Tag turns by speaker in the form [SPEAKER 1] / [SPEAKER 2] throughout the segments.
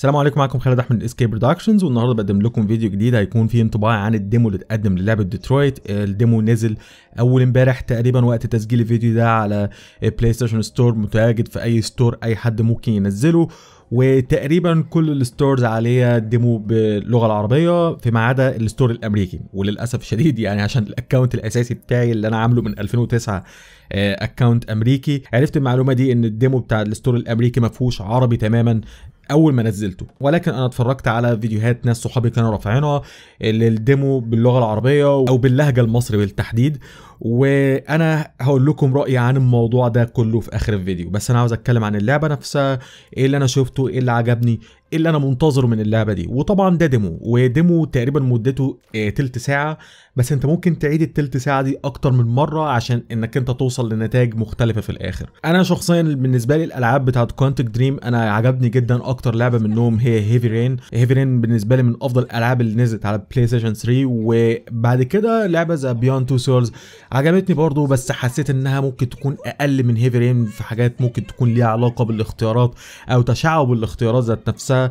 [SPEAKER 1] السلام عليكم معاكم خالد احمد من اسكيب برودكشنز والنهارده بقدم لكم فيديو جديد هيكون فيه انطباع عن الديمو اللي اتقدم للعبه ديترويت الديمو نزل اول امبارح تقريبا وقت تسجيل الفيديو ده على بلاي ستيشن ستور متواجد في اي ستور اي حد ممكن ينزله وتقريبا كل الستورز عليها ديمو باللغه العربيه فيما عدا الستور الامريكي وللاسف الشديد يعني عشان الاكونت الاساسي بتاعي اللي انا عامله من 2009 اكونت امريكي عرفت المعلومه دي ان الديمو بتاع الستور الامريكي ما فيهوش عربي تماما اول ما نزلته ولكن انا اتفرجت على فيديوهات ناس صحابي كانوا رافعينها للديمو باللغه العربيه او باللهجه المصري بالتحديد وانا هقول لكم رايي عن الموضوع ده كله في اخر الفيديو بس انا عاوز اتكلم عن اللعبه نفسها ايه اللي انا شفته ايه اللي عجبني ايه اللي انا منتظره من اللعبه دي وطبعا ده ديمو وديمو تقريبا مدته اه تلت ساعه بس انت ممكن تعيد التلت ساعه دي اكتر من مره عشان انك انت توصل لنتائج مختلفه في الاخر انا شخصيا بالنسبه لي الالعاب بتاعت كوانتك دريم انا عجبني جدا اكتر لعبه منهم هي هيفي رين هيفي رين بالنسبه لي من افضل الالعاب اللي نزلت على بلاي ستيشن 3 وبعد كده لعبه زي بيوند تو سولز عجبتني برضو بس حسيت انها ممكن تكون اقل من هيفي رين في حاجات ممكن تكون ليها علاقه بالاختيارات او تشعب الاختيارات ذات نفسها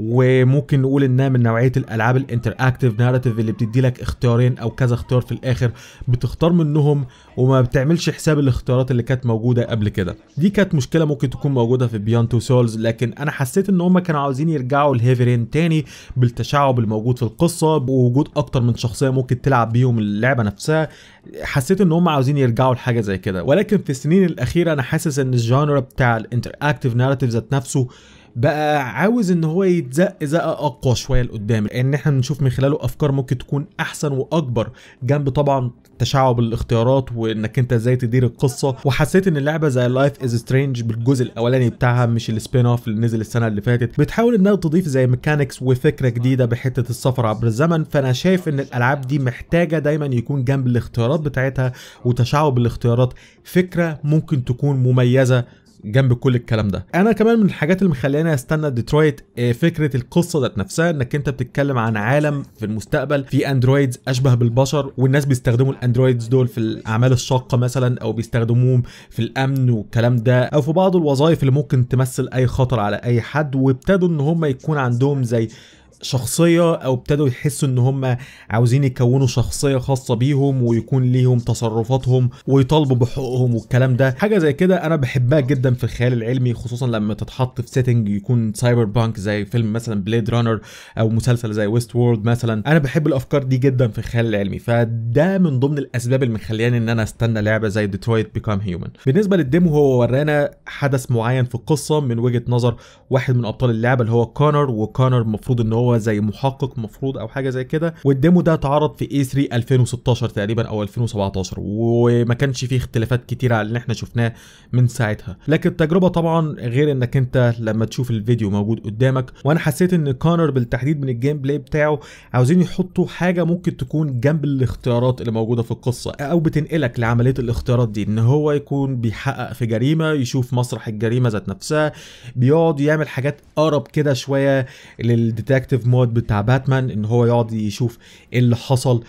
[SPEAKER 1] وممكن نقول انها من نوعيه الالعاب الانتراكتيف ناراتيف اللي بتدي لك اختيارين او كذا اختيار في الاخر بتختار منهم وما بتعملش حساب الاختيارات اللي كانت موجوده قبل كده دي كانت مشكله ممكن تكون موجوده في بيوند تو سولز لكن انا حسيت ان هم كانوا عاوزين يرجعوا لهيفي رين تاني بالتشعب الموجود في القصه بوجود اكتر من شخصيه ممكن تلعب بيهم اللعبه نفسها حسيت ان هم عاوزين يرجعوا لحاجه زي كده ولكن في السنين الاخيره انا حاسس ان الجانرا بتاع الانتراكتيف ناراتيف ذات نفسه بقى عاوز ان هو يتزق زقه اقوى شويه لقدام ان احنا نشوف من خلاله افكار ممكن تكون احسن واكبر جنب طبعا تشعب الاختيارات وانك انت ازاي تدير القصه وحسيت ان اللعبه زي لايف از سترينج بالجزء الاولاني بتاعها مش السبين اوف اللي نزل السنه اللي فاتت بتحاول انها تضيف زي ميكانكس وفكره جديده بحته السفر عبر الزمن فانا شايف ان الالعاب دي محتاجه دايما يكون جنب الاختيارات بتاعتها وتشعب الاختيارات فكره ممكن تكون مميزه جنب كل الكلام ده انا كمان من الحاجات اللي مخليني استنى ديترويت فكره القصه ذات نفسها انك انت بتتكلم عن عالم في المستقبل في اندرويدز اشبه بالبشر والناس بيستخدموا الاندرويدز دول في الاعمال الشاقه مثلا او بيستخدموهم في الامن والكلام ده او في بعض الوظائف اللي ممكن تمثل اي خطر على اي حد وابتدوا ان هم يكون عندهم زي شخصيه او ابتدوا يحسوا ان هم عاوزين يكونوا شخصيه خاصه بيهم ويكون ليهم تصرفاتهم ويطالبوا بحقوقهم والكلام ده حاجه زي كده انا بحبها جدا في الخيال العلمي خصوصا لما تتحط في سيتنج يكون سايبر بانك زي فيلم مثلا بليد رانر او مسلسل زي ويست وورلد مثلا انا بحب الافكار دي جدا في الخيال العلمي فده من ضمن الاسباب اللي مخلياني ان انا استنى لعبه زي ديترويت بيكام هيومن بالنسبه للديمو هو ورانا حدث معين في القصه من وجهه نظر واحد من ابطال اللعبه اللي هو كونر وكونر المفروض ان هو زي محقق مفروض او حاجه زي كده والديمو ده اتعرض في اي 3 2016 تقريبا او 2017 وما كانش فيه اختلافات كتيره على اللي احنا شفناه من ساعتها لكن التجربه طبعا غير انك انت لما تشوف الفيديو موجود قدامك وانا حسيت ان كونر بالتحديد من الجيم بلاي بتاعه عاوزين يحطوا حاجه ممكن تكون جنب الاختيارات اللي موجوده في القصه او بتنقلك لعمليه الاختيارات دي ان هو يكون بيحقق في جريمه يشوف مسرح الجريمه ذات نفسها بيقعد يعمل حاجات اقرب كده شويه للديتكتيف مود بتاع باتمان ان هو يقعد يشوف ايه اللي حصل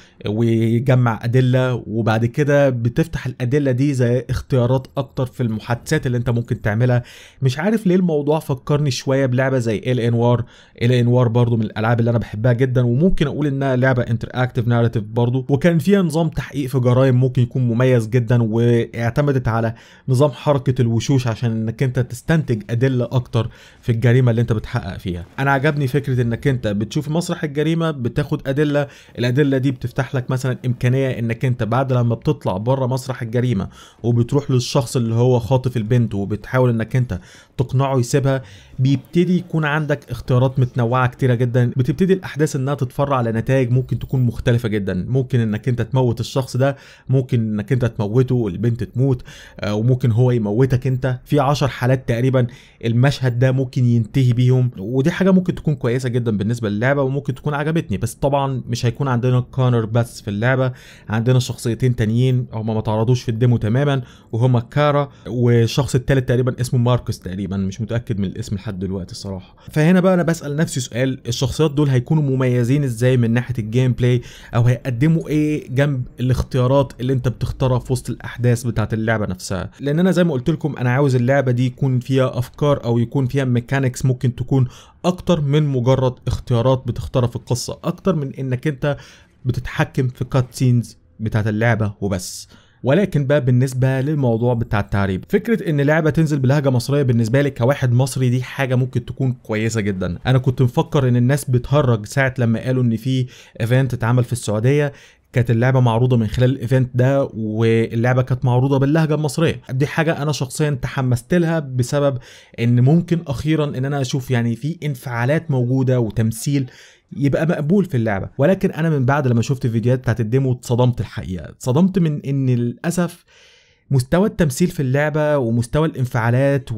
[SPEAKER 1] ويجمع ادله وبعد كده بتفتح الادله دي زي اختيارات اكتر في المحادثات اللي انت ممكن تعملها مش عارف ليه الموضوع فكرني شويه بلعبه زي ال ان وار ال ان وار برضو من الالعاب اللي انا بحبها جدا وممكن اقول انها لعبه انتراكتيف ناريتيف برضو وكان فيها نظام تحقيق في جرائم ممكن يكون مميز جدا واعتمدت على نظام حركه الوشوش عشان انك انت تستنتج ادله اكتر في الجريمه اللي انت بتحقق فيها انا عجبني فكره انك انت بتشوف مسرح الجريمه بتاخد ادله الادله دي بتفتح لك مثلا امكانيه انك انت بعد لما بتطلع بره مسرح الجريمه وبتروح للشخص اللي هو خاطف البنت وبتحاول انك انت تقنعه يسيبها بيبتدي يكون عندك اختيارات متنوعه كتيره جدا بتبتدي الاحداث انها تتفرع على نتائج ممكن تكون مختلفه جدا ممكن انك انت تموت الشخص ده ممكن انك انت تموته والبنت تموت وممكن هو يموتك انت في عشر حالات تقريبا المشهد ده ممكن ينتهي بيهم ودي حاجه ممكن تكون كويسه جدا بالنسبه للعبه وممكن تكون عجبتني بس طبعا مش هيكون عندنا كونر بس في اللعبه عندنا شخصيتين تانيين هما ما تعرضوش في الديمو تماما وهما كارا والشخص التالت تقريبا اسمه ماركوس تقريبا مش متاكد من الاسم لحد دلوقتي الصراحه فهنا بقى انا بسال نفسي سؤال الشخصيات دول هيكونوا مميزين ازاي من ناحيه الجيم بلاي او هيقدموا ايه جنب الاختيارات اللي انت بتختارها في وسط الاحداث بتاعه اللعبه نفسها لان انا زي ما قلت لكم انا عاوز اللعبه دي يكون فيها افكار او يكون فيها ميكانكس ممكن تكون اكتر من مجرد اختيارات بتختارها في القصه اكتر من انك انت بتتحكم في كات سينز بتاعت اللعبه وبس ولكن بقى بالنسبة للموضوع بتاع التعريب فكرة ان لعبة تنزل بلهجة مصرية بالنسبة لي كواحد مصري دي حاجة ممكن تكون كويسة جدا انا كنت مفكر ان الناس بتهرج ساعة لما قالوا ان في ايفنت اتعمل في السعودية كانت اللعبه معروضه من خلال الايفنت ده واللعبه كانت معروضه باللهجه المصريه دي حاجه انا شخصيا تحمست لها بسبب ان ممكن اخيرا ان انا اشوف يعني في انفعالات موجوده وتمثيل يبقى مقبول في اللعبه ولكن انا من بعد لما شفت الفيديوهات بتاعت الديمو اتصدمت الحقيقه اتصدمت من ان للاسف مستوى التمثيل في اللعبة ومستوى الانفعالات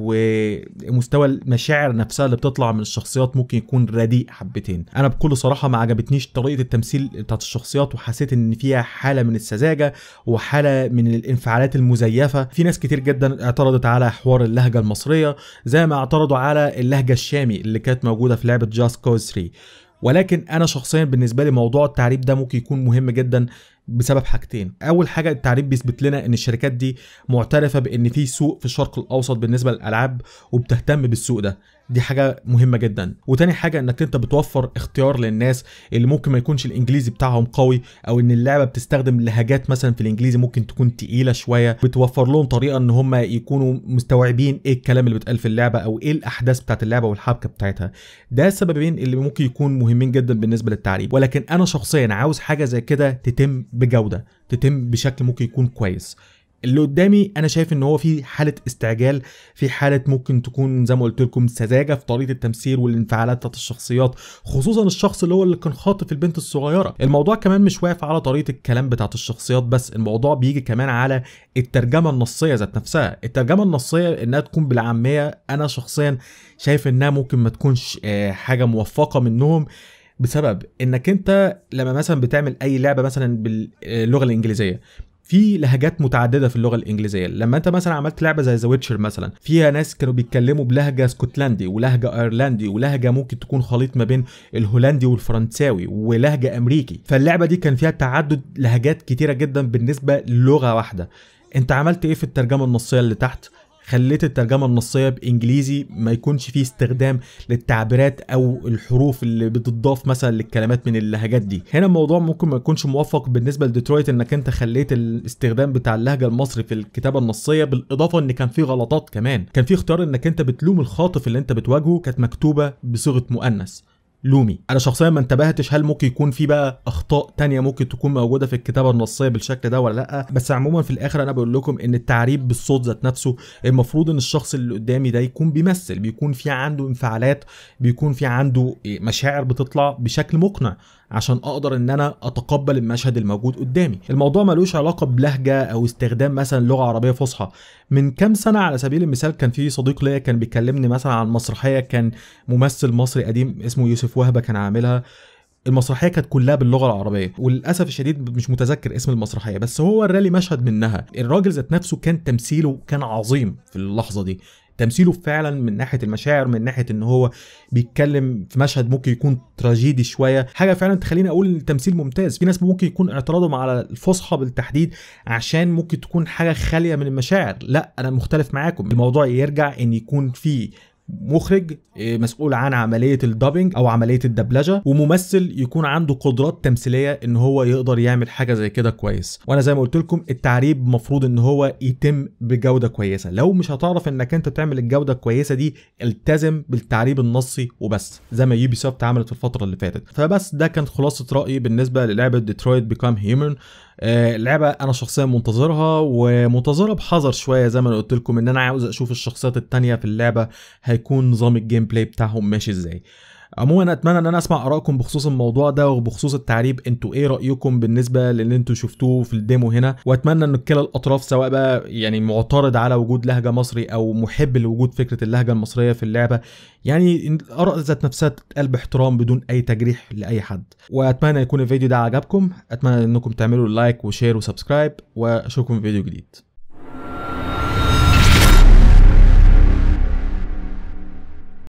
[SPEAKER 1] ومستوى المشاعر نفسها اللي بتطلع من الشخصيات ممكن يكون رديء حبتين انا بكل صراحة ما عجبتنيش طريقة التمثيل بتاعت الشخصيات وحسيت ان فيها حالة من السذاجة وحالة من الانفعالات المزيفة في ناس كتير جدا اعترضت على حوار اللهجة المصرية زي ما اعترضوا على اللهجة الشامي اللي كانت موجودة في لعبة جاست كوز 3 ولكن انا شخصيا بالنسبه لي موضوع التعريب ده ممكن يكون مهم جدا بسبب حاجتين اول حاجه التعريب بيثبت لنا ان الشركات دي معترفه بان في سوق في الشرق الاوسط بالنسبه للالعاب وبتهتم بالسوق ده دي حاجه مهمه جدا وتاني حاجه انك انت بتوفر اختيار للناس اللي ممكن ما يكونش الانجليزي بتاعهم قوي او ان اللعبه بتستخدم لهجات مثلا في الانجليزي ممكن تكون تقيله شويه بتوفر لهم طريقه ان هم يكونوا مستوعبين ايه الكلام اللي بيتقال في اللعبه او ايه الاحداث بتاعت اللعبه والحبكه بتاعتها ده السببين اللي ممكن يكون مهمين جدا بالنسبه للتعريب ولكن انا شخصيا عاوز حاجه زي كده تتم بجوده تتم بشكل ممكن يكون كويس اللي قدامي انا شايف ان هو في حاله استعجال في حاله ممكن تكون زي ما قلت لكم سذاجه في طريقه التمثيل والانفعالات بتاعت الشخصيات خصوصا الشخص اللي هو اللي كان خاطف البنت الصغيره الموضوع كمان مش واقف على طريقه الكلام بتاعت الشخصيات بس الموضوع بيجي كمان على الترجمه النصيه ذات نفسها الترجمه النصيه انها تكون بالعاميه انا شخصيا شايف انها ممكن ما تكونش حاجه موفقه منهم بسبب انك انت لما مثلا بتعمل اي لعبه مثلا باللغه الانجليزيه في لهجات متعدده في اللغه الانجليزيه لما انت مثلا عملت لعبه زي ذا ويتشر مثلا فيها ناس كانوا بيتكلموا بلهجه اسكتلندي ولهجه ايرلندي ولهجه ممكن تكون خليط ما بين الهولندي والفرنساوي ولهجه امريكي فاللعبه دي كان فيها تعدد لهجات كتيره جدا بالنسبه للغه واحده انت عملت ايه في الترجمه النصيه اللي تحت خليت الترجمه النصيه بانجليزي ما يكونش فيه استخدام للتعبيرات او الحروف اللي بتضاف مثلا للكلمات من اللهجات دي هنا الموضوع ممكن ما يكونش موفق بالنسبه لديترويت انك انت خليت الاستخدام بتاع اللهجه المصري في الكتابه النصيه بالاضافه ان كان في غلطات كمان كان في اختيار انك انت بتلوم الخاطف اللي انت بتواجهه كانت مكتوبه بصيغه مؤنث لومي انا شخصيا ما انتبهتش هل ممكن يكون في بقى اخطاء تانية ممكن تكون موجوده في الكتابه النصيه بالشكل ده ولا لا بس عموما في الاخر انا بقول لكم ان التعريب بالصوت ذات نفسه المفروض ان الشخص اللي قدامي ده يكون بيمثل بيكون في عنده انفعالات بيكون في عنده مشاعر بتطلع بشكل مقنع عشان اقدر ان انا اتقبل المشهد الموجود قدامي الموضوع ملوش علاقه بلهجه او استخدام مثلا لغه عربيه فصحى من كام سنه على سبيل المثال كان في صديق ليا كان بيكلمني مثلا عن مسرحيه كان ممثل مصري قديم اسمه يوسف وهبه كان عاملها المسرحيه كانت كلها باللغه العربيه وللاسف الشديد مش متذكر اسم المسرحيه بس هو الرالي مشهد منها الراجل ذات نفسه كان تمثيله كان عظيم في اللحظه دي تمثيله فعلا من ناحيه المشاعر من ناحيه ان هو بيتكلم في مشهد ممكن يكون تراجيدي شويه حاجه فعلا تخليني اقول ان التمثيل ممتاز في ناس ممكن يكون اعتراضهم على الفصحى بالتحديد عشان ممكن تكون حاجه خاليه من المشاعر لا انا مختلف معاكم الموضوع يرجع ان يكون في مخرج مسؤول عن عمليه الدبنج او عمليه الدبلجه وممثل يكون عنده قدرات تمثيليه ان هو يقدر يعمل حاجه زي كده كويس وانا زي ما قلت لكم التعريب مفروض ان هو يتم بجوده كويسه لو مش هتعرف انك انت تعمل الجوده الكويسه دي التزم بالتعريب النصي وبس زي ما يوبي سوفت عملت في الفتره اللي فاتت فبس ده كانت خلاصه رايي بالنسبه للعبه ديترويت بيكام هيومن اللعبه انا شخصيا منتظرها ومنتظرها بحذر شويه زي ما انا قلت لكم ان انا عاوز اشوف الشخصيات التانية في اللعبه هيكون نظام الجيم بلاي بتاعهم ماشي ازاي عموما اتمنى ان انا اسمع ارائكم بخصوص الموضوع ده وبخصوص التعريب انتوا ايه رايكم بالنسبه للي انتوا شفتوه في الديمو هنا واتمنى ان كلا الاطراف سواء بقى يعني معترض على وجود لهجه مصري او محب لوجود فكره اللهجه المصريه في اللعبه يعني الاراء ذات نفسها تتقال باحترام بدون اي تجريح لاي حد واتمنى يكون الفيديو ده عجبكم اتمنى انكم تعملوا لايك وشير وسبسكرايب واشوفكم في فيديو جديد